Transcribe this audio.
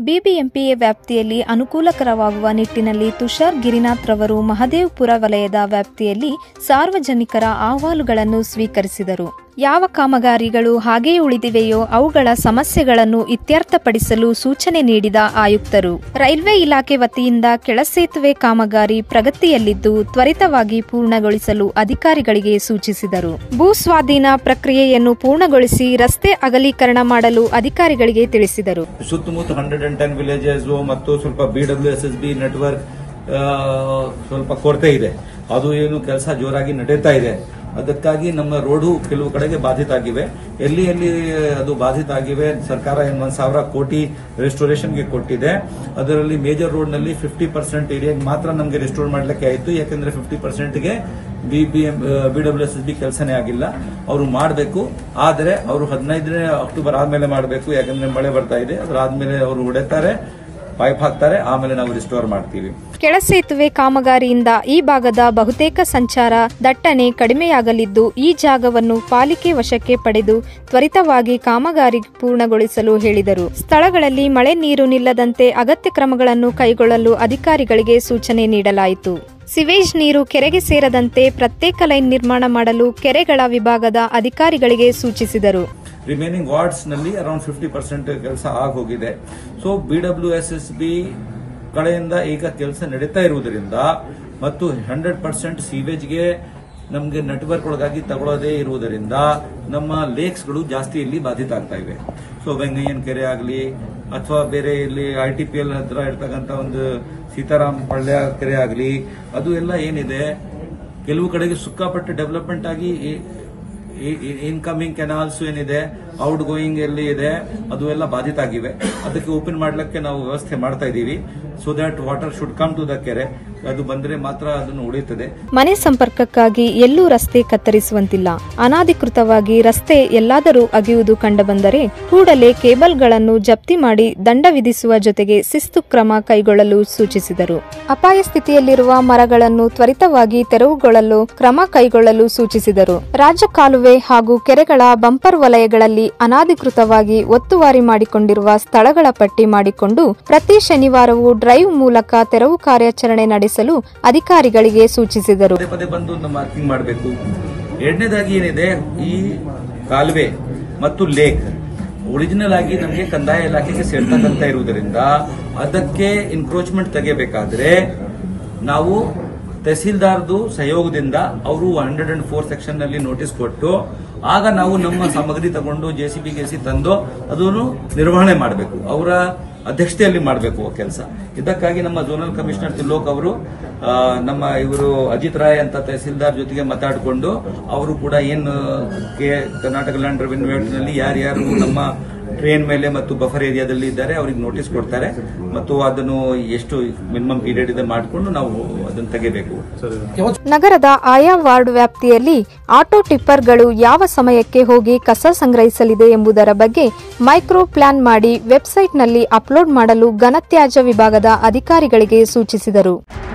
BBMP ವ್ಯಾಪ್ತಿಯಲ್ಲಿ ಅನುಕೂಲಕರವಾಗುವ ನಿಟ್ಟಿನಲ್ಲಿ ತುಷಾರ್ ಗಿರಿನಾಥ್ ರವರು ಮಹದೇವಪುರ ವಲಯದ ವ್ಯಾಪ್ತಿಯಲ್ಲಿ ಸಾರ್ವಜನಿಕರ ಅಹವಾಲುಗಳನ್ನು ಸ್ವೀಕರಿಸಿದರು ಯಾವ ಕಾಮಗಾರಿಗಳು ಹಾಗೇ ಉಳಿದಿವೆಯೋ ಅವುಗಳ ಸಮಸ್ಯೆಗಳನ್ನು ಇತ್ಯರ್ಥಪಡಿಸಲು ಸೂಚನೆ ನೀಡಿದ ಆಯುಕ್ತರು ರೈಲ್ವೆ ಇಲಾಖೆ ವತಿಯಿಂದ ಕೆಳಸೇತುವೆ ಕಾಮಗಾರಿ ಪ್ರಗತಿಯಲ್ಲಿದ್ದು ತ್ವರಿತವಾಗಿ ಪೂರ್ಣಗೊಳಿಸಲು ಅಧಿಕಾರಿಗಳಿಗೆ ಸೂಚಿಸಿದರು ಭೂ ಸ್ವಾಧೀನ ಪ್ರಕ್ರಿಯೆಯನ್ನು ಪೂರ್ಣಗೊಳಿಸಿ ರಸ್ತೆ ಅಗಲೀಕರಣ ಮಾಡಲು ಅಧಿಕಾರಿಗಳಿಗೆ ತಿಳಿಸಿದರು ಸುತ್ತಮುತ್ತ ಹಂಡ್ರೆಡ್ ಅಂಡ್ ಟೆನ್ ವಿಲೇಜಸ್ ಮತ್ತು ಸ್ವಲ್ಪ B W S S B network ಸ್ವಲ್ಪ ಕೊರತೆ ಇದೆ ಅದು ಏನು ಕೆಲಸ ಜೋರಾಗಿ ನಡೀತಾ ಇದೆ ಅದಕ್ಕಾಗಿ ನಮ್ಮ ರೋಡು ಕೆಲವು ಕಡೆಗೆ ಬಾಧಿತ ಆಗಿವೆ ಎಲ್ಲಿ ಎಲ್ಲಿ ಅದು ಬಾಧಿತ ಆಗಿವೆ ಸರ್ಕಾರ ಏನು ಒಂದು ಸಾವಿರ ಕೋಟಿ ರೆಸ್ಟೋರೇಷನ್ಗೆ ಕೊಟ್ಟಿದೆ ಅದರಲ್ಲಿ ಮೇಜರ್ ರೋಡ್ನಲ್ಲಿ ಫಿಫ್ಟಿ ಪರ್ಸೆಂಟ್ ಏರಿಯಾಗೆ ಮಾತ್ರ ನಮಗೆ ರೆಸ್ಟೋರ್ ಮಾಡಲಿಕ್ಕೆ ಆಯಿತು ಯಾಕಂದ್ರೆ ಫಿಫ್ಟಿ ಪರ್ಸೆಂಟ್ಗೆ B B M B W S S B ಕೆಲಸನೇ ಆಗಿಲ್ಲ ಅವರು ಮಾಡಬೇಕು ಆದರೆ ಅವರು ಹದಿನೈದನೇ ಅಕ್ಟೋಬರ್ ಆದ್ಮೇಲೆ ಮಾಡಬೇಕು ಯಾಕಂದ್ರೆ ಮಳೆ ಬರ್ತಾ ಇದೆ ಅದಾದ್ಮೇಲೆ ಅವರು ಹೊಡೆತಾರೆ ಪೈಪ್ ಹಾಕ್ತಾರೆ ಆಮೇಲೆ ನಾವು ರಿಸ್ಟೋರ್ ಮಾಡ್ತೀವಿ ಕೆಳಸೇತುವೆ ಕಾಮಗಾರಿಯಿಂದ ಈ ಭಾಗದ ಬಹುತೇಕ ಸಂಚಾರ ದಟ್ಟಣೆ ಕಡಿಮೆಯಾಗಲಿದ್ದು ಈ ಜಾಗವನ್ನು ಪಾಲಿಕೆ ವಶಕ್ಕೆ ಪಡೆದು ತ್ವರಿತವಾಗಿ ಕಾಮಗಾರಿ ಪೂರ್ಣಗೊಳಿಸಲು ಹೇಳಿದರು ಸ್ಥಳಗಳಲ್ಲಿ ಮಳೆ ನೀರು ನಿಲ್ಲದಂತೆ ಅಗತ್ಯ ಕ್ರಮಗಳನ್ನು ಕೈಗೊಳ್ಳಲು ಅಧಿಕಾರಿಗಳಿಗೆ ಸೂಚನೆ ನೀಡಲಾಯಿತು ಸಿವೇಜ್ ನೀರು ಕೆರೆಗೆ ಸೇರದಂತೆ ಪ್ರತ್ಯೇಕ ಲೈನ್ ನಿರ್ಮಾಣ ಮಾಡಲು ಕೆರೆಗಳ ವಿಭಾಗದ ಅಧಿಕಾರಿಗಳಿಗೆ ಸೂಚಿಸಿದರು ರಿಮೈನಿಂಗ್ ವಾರ್ಡ್ಸ್ ನಲ್ಲಿ ಅರೌಂಡ್ ಫಿಫ್ಟಿ ಪರ್ಸೆಂಟ್ ಕೆಲಸ ಆಗೋಗಿದೆ so B W S S B ಕಡೆಯಿಂದ ಈಗ ಕೆಲಸ ನಡೀತಾ ಇರುವುದರಿಂದ ಮತ್ತು ಹಂಡ್ರೆಡ್ ಪರ್ಸೆಂಟ್ ಸೀವೇಜ್ಗೆ ನಮಗೆ ನೆಟ್ವರ್ಕ್ ಒಳಗಾಗಿ ತಗೊಳ್ಳೋದೇ ಇರುವುದರಿಂದ ನಮ್ಮ ಲೇಕ್ಸ್ಗಳು ಜಾಸ್ತಿ ಇಲ್ಲಿ ಬಾಧಿತ ಆಗ್ತಾ ಇವೆ ಸೊ ವೆಂಗಯ್ಯನ್ ಕೆರೆ ಆಗಲಿ ಅಥವಾ ಬೇರೆ ಇಲ್ಲಿ ಐ ಟಿ ಪಿ ಎಲ್ ಹತ್ರ ಇರ್ತಕ್ಕಂಥ ಒಂದು ಸೀತಾರಾಮ್ ಪಳ್ಯ ಕೆರೆ ಆಗಲಿ ಅದು ಎಲ್ಲ ಏನಿದೆ ಕೆಲವು ಕಡೆಗೆ ಸಿಕ್ಕಾಪಟ್ಟೆ ಡೆವಲಪ್ಮೆಂಟ್ ಆಗಿ ಇನ್ಕಮಿಂಗ್ ಕೆನಾಲ್ಸ್ ಏನಿದೆ ಔಟ್ ಗೋಯಿಂಗ್ ಎಲ್ಲಿ ಇದೆ ಅದು ಎಲ್ಲ ಬಾಧಿತ ಆಗಿವೆ ಅದಕ್ಕೆ ಓಪನ್ ಮಾಡ್ಲಿಕ್ಕೆ ನಾವು ವ್ಯವಸ್ಥೆ ಮಾಡ್ತಾ ಇದ್ದೀವಿ so that water should come to the ಕೆರೆ ಅದು ಬಂದ್ರೆ ಮಾತ್ರ ಅದನ್ನು ಉಳಿಯುತ್ತದೆ ಮನೆ ಸಂಪರ್ಕಕ್ಕಾಗಿ ಎಲ್ಲೂ ರಸ್ತೆ ಕತ್ತರಿಸುವಂತಿಲ್ಲ ಅನಾಧಿಕೃತವಾಗಿ ರಸ್ತೆ ಎಲ್ಲಾದರೂ ಅಗೆಯುವುದು ಕಂಡುಬಂದರೆ ಕೂಡಲೇ ಕೇಬಲ್ಗಳನ್ನು ಜಪ್ತಿ ಮಾಡಿ ದಂಡ ವಿಧಿಸುವ ಜೊತೆಗೆ ಶಿಸ್ತು ಕ್ರಮ ಕೈಗೊಳ್ಳಲು ಸೂಚಿಸಿದರು ಅಪಾಯ ಸ್ಥಿತಿಯಲ್ಲಿರುವ ಮರಗಳನ್ನು ತ್ವರಿತವಾಗಿ ತೆರವುಗೊಳ್ಳಲು ಕ್ರಮ ಕೈಗೊಳ್ಳಲು ಸೂಚಿಸಿದರು ರಾಜ್ಯ ಕಾಲುವೆ ಹಾಗೂ ಕೆರೆಗಳ ಬಂಪರ್ ವಲಯಗಳಲ್ಲಿ ಅನಾಧಿಕೃತವಾಗಿ ಒತ್ತುವಾರಿ ಮಾಡಿಕೊಂಡಿರುವ ಸ್ಥಳಗಳ ಪಟ್ಟಿ ಮಾಡಿಕೊಂಡು ಪ್ರತಿ ಶನಿವಾರವೂ ಡ್ರೈವ್ ಮೂಲಕ ತೆರವು ಕಾರ್ಯಾಚರಣೆ ನಡೆಸಲು ಅಧಿಕಾರಿಗಳಿಗೆ ಸೂಚಿಸಿದರು ಪದೇ ಪದೇ ಬಂದು ಒಂದು ಮಾರ್ಕಿಂಗ್ ಮಾಡಬೇಕು ಎರಡನೇದಾಗಿ ಏನಿದೆ ಈ ಕಾಲುವೆ ಮತ್ತು ಲೇಕ್ ಒರಿಜಿನಲ್ ಆಗಿ ನಮಗೆ ಕಂದಾಯ ಇಲಾಖೆಗೆ ಸೇರ್ತಕ್ಕಂತ ಇರುವುದರಿಂದ ಅದಕ್ಕೆ ಇನ್ಕ್ರೋಚ್ಮೆಂಟ್ ತೆಗೆಯಬೇಕಾದ್ರೆ ನಾವು ತಹಸೀಲ್ದಾರ್ದು ಸಹಯೋಗದಿಂದ ಅವರು ಹಂಡ್ರೆಡ್ ಅಂಡ್ ಫೋರ್ ಸೆಕ್ಷನ್ ನಲ್ಲಿ ನೋಟಿಸ್ ಕೊಟ್ಟು ಆಗ ನಾವು ನಮ್ಮ ಸಾಮಗ್ರಿ ತಗೊಂಡು ಜೆ ಸಿ ಬಿ ಸಿ ತಂದು ಅದನ್ನು ನಿರ್ವಹಣೆ ಮಾಡಬೇಕು ಅವರ ಅಧ್ಯಕ್ಷತೆಯಲ್ಲಿ ಮಾಡಬೇಕು ಕೆಲಸ ಇದಕ್ಕಾಗಿ ನಮ್ಮ ಝೋನಲ್ ಕಮಿಷನರ್ ತಿಲ್ಲೋಕ್ ಅವರು ಆ, ನಮ್ಮ ಇವರು ಅಜಿತ್ ರಾಯ್ ಅಂತ ತಹಸೀಲ್ದಾರ್ ಜೊತೆಗೆ ಮಾತಾಡಿಕೊಂಡು ಅವರು ಕೂಡ ಏನು ಕೆ- ಕರ್ನಾಟಕ ಲ್ಯಾಂಡ್ ರೆವಿನ್ಯೂ ನಲ್ಲಿ ಯಾರ್ಯಾರು ನಮ್ಮ ಟ್ರೈನ್ ಮೇಲೆ ಮತ್ತು ಬಫರ್ ಏರಿಯಾದಲ್ಲಿ ಇದ್ದಾರೆ ಅವ್ರಿಗೆ ನೋಟಿಸ್ ಕೊಡ್ತಾರೆ ಮತ್ತು ಅದನ್ನು ಎಷ್ಟು ಮಿನಿಮಮ್ ಪೀರಿಯಡ್ ಇದೆ ಮಾಡಿಕೊಂಡು ನಾವು ಅದನ್ನು ತೆಗಿಬೇಕು ನಗರದ ಆಯಾ ವಾರ್ಡ್ ವ್ಯಾಪ್ತಿಯಲ್ಲಿ ಆಟೋ ಟಿಪ್ಪರ್ಗಳು ಯಾವ ಸಮಯಕ್ಕೆ ಹೋಗಿ ಕಸ ಸಂಗ್ರಹಿಸಲಿದೆ ಎಂಬುದರ ಬಗ್ಗೆ ಮೈಕ್ರೋ ಪ್ಲಾನ್ ಮಾಡಿ ವೆಬ್ಸೈಟ್ನಲ್ಲಿ ಅಪ್ಲೋಡ್ ಮಾಡಲು ಘನತ್ಯಾಜ್ಯ ವಿಭಾಗದ ಅಧಿಕಾರಿಗಳಿಗೆ ಸೂಚಿಸಿದರು